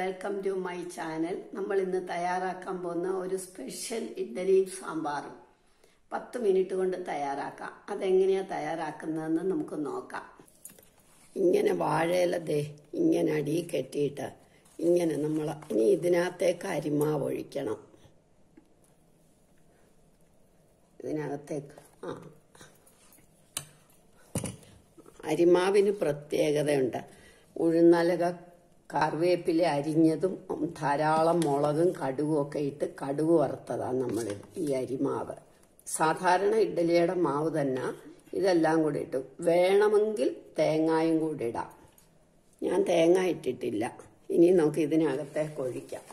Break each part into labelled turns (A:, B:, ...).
A: welcome to my channel നമ്മൾ ഇന്ന് തയ്യാറാക്കാൻ പോകുന്ന ഒരു സ്പെഷ്യൽ ഇഡ്ഡലിയും സാമ്പാറും പത്ത് മിനിറ്റ് കൊണ്ട് തയ്യാറാക്കാം അതെങ്ങനെയാ തയ്യാറാക്കുന്നതെന്ന് നമുക്ക് നോക്കാം ഇങ്ങനെ വാഴയില ദേ ഇങ്ങനെ അടി കെട്ടിയിട്ട് ഇങ്ങനെ നമ്മൾ ഇനി ഇതിനകത്തേക്ക് അരിമാവ് ഒഴിക്കണം ഇതിനകത്തേക്ക് ആ അരിമാവിന് പ്രത്യേകതയുണ്ട് ഉഴുന്നലക കറിവേപ്പില അരിഞ്ഞതും ധാരാളം മുളകും കടുകും ഒക്കെ ഇട്ട് കടുക് വറുത്തതാണ് നമ്മൾ ഈ അരിമാവ് സാധാരണ ഇഡ്ഡലിയുടെ മാവ് തന്നെ ഇതെല്ലാം കൂടി ഇട്ടു വേണമെങ്കിൽ തേങ്ങായും കൂടി ഇടാം ഞാൻ തേങ്ങ ഇട്ടിട്ടില്ല ഇനി നമുക്ക് ഇതിനകത്തേക്ക് ഒഴിക്കാം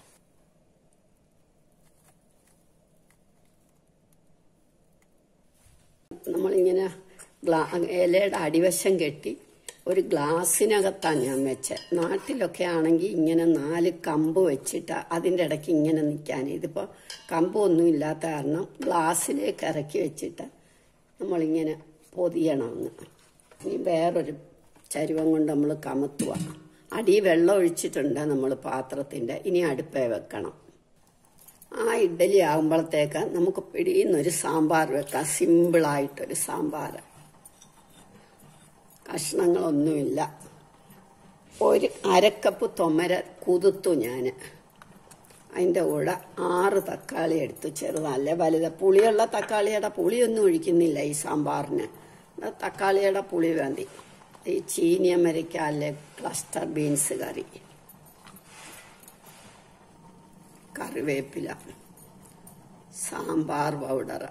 A: നമ്മളിങ്ങനെ ഗ്ലാ ഇലയുടെ അടിവശം കെട്ടി ഒരു ഗ്ലാസ്സിനകത്താണ് ഞാൻ വെച്ചത് നാട്ടിലൊക്കെ ആണെങ്കിൽ ഇങ്ങനെ നാല് കമ്പ് വെച്ചിട്ട് അതിൻ്റെ ഇടയ്ക്ക് ഇങ്ങനെ നിൽക്കാൻ ഇതിപ്പോൾ കമ്പൊന്നും ഇല്ലാത്ത കാരണം ഗ്ലാസ്സിലേക്ക് ഇറക്കി വെച്ചിട്ട് നമ്മളിങ്ങനെ പൊതിയണം അങ്ങ് ഇനി വേറൊരു ചരുവം കൊണ്ട് നമ്മൾ കമത്തുക അടി വെള്ളം ഒഴിച്ചിട്ടുണ്ട് നമ്മൾ പാത്രത്തിൻ്റെ ഇനി അടുപ്പേ വെക്കണം ആ ഇഡ്ഡലി ആകുമ്പോഴത്തേക്ക് നമുക്ക് പിടിയുന്നൊരു സാമ്പാർ വെക്കാം സിമ്പിളായിട്ടൊരു സാമ്പാർ കഷ്ണങ്ങളൊന്നുമില്ല ഒരു അരക്കപ്പ് തൊമര കുതിർത്തു ഞാൻ അതിൻ്റെ കൂടെ ആറ് തക്കാളി എടുത്തു ചെറുതല്ല വലുത് പുളിയുള്ള തക്കാളിയുടെ പുളിയൊന്നും ഒഴിക്കുന്നില്ല ഈ സാമ്പാറിന് തക്കാളിയുടെ പുളി വേണ്ടി ഈ ചീനിയമരയ്ക്കാലെ ക്ലസ്റ്റർ ബീൻസ് കറി കറിവേപ്പില സാമ്പാർ പൗഡർ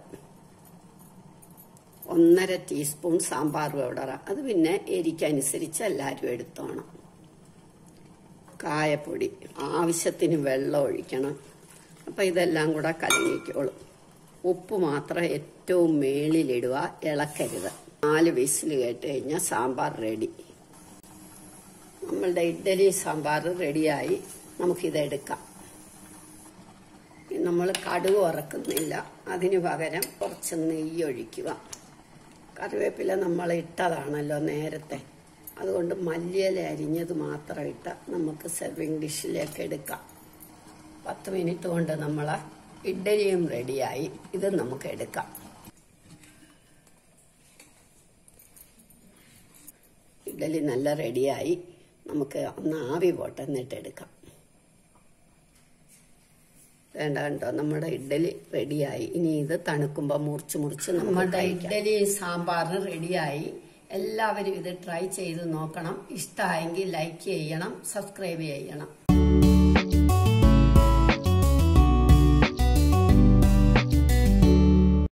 A: ഒന്നര ടീസ്പൂൺ സാമ്പാർ പൗഡർ അത് പിന്നെ എരിക്കനുസരിച്ച് എല്ലാവരും എടുത്തോണം കായപ്പൊടി ആവശ്യത്തിന് വെള്ളം ഒഴിക്കണം അപ്പം ഇതെല്ലാം കൂടെ കലങ്ങിക്കോളും ഉപ്പ് മാത്രം ഏറ്റവും മേളിലിടുക ഇളക്കരുത് നാല് വിസിൽ കേട്ട് കഴിഞ്ഞാൽ സാമ്പാർ റെഡി നമ്മളുടെ ഇഡ്ഡലി സാമ്പാർ റെഡിയായി നമുക്കിതെടുക്കാം നമ്മൾ കടുക് ഉറക്കുന്നില്ല അതിന് പകരം കുറച്ച് നെയ്യ് ഒഴിക്കുക കറിവേപ്പില നമ്മൾ ഇട്ടതാണല്ലോ നേരത്തെ അതുകൊണ്ട് മല്ലിയില അരിഞ്ഞത് മാത്രം ഇട്ട് നമുക്ക് സെർവിങ് ഡിഷിലേക്ക് എടുക്കാം പത്ത് മിനിറ്റ് കൊണ്ട് നമ്മൾ ഇഡ്ഡലിയും റെഡിയായി ഇത് നമുക്ക് എടുക്കാം ഇഡ്ഡലി നല്ല റെഡിയായി നമുക്ക് ഒന്ന് ആവി പോട്ടെ എന്നിട്ട് എടുക്കാം വേണ്ട കണ്ടോ നമ്മുടെ ഇഡ്ഡലി റെഡിയായി ഇനി ഇത് തണുക്കുമ്പോൾ മുറിച്ച് മുറിച്ച് നമ്മുടെ ഇഡ്ഡലി സാമ്പാറിന് റെഡിയായി എല്ലാവരും ഇത് ട്രൈ ചെയ്ത് നോക്കണം ഇഷ്ടമായെങ്കിൽ ലൈക്ക് ചെയ്യണം സബ്സ്ക്രൈബ് ചെയ്യണം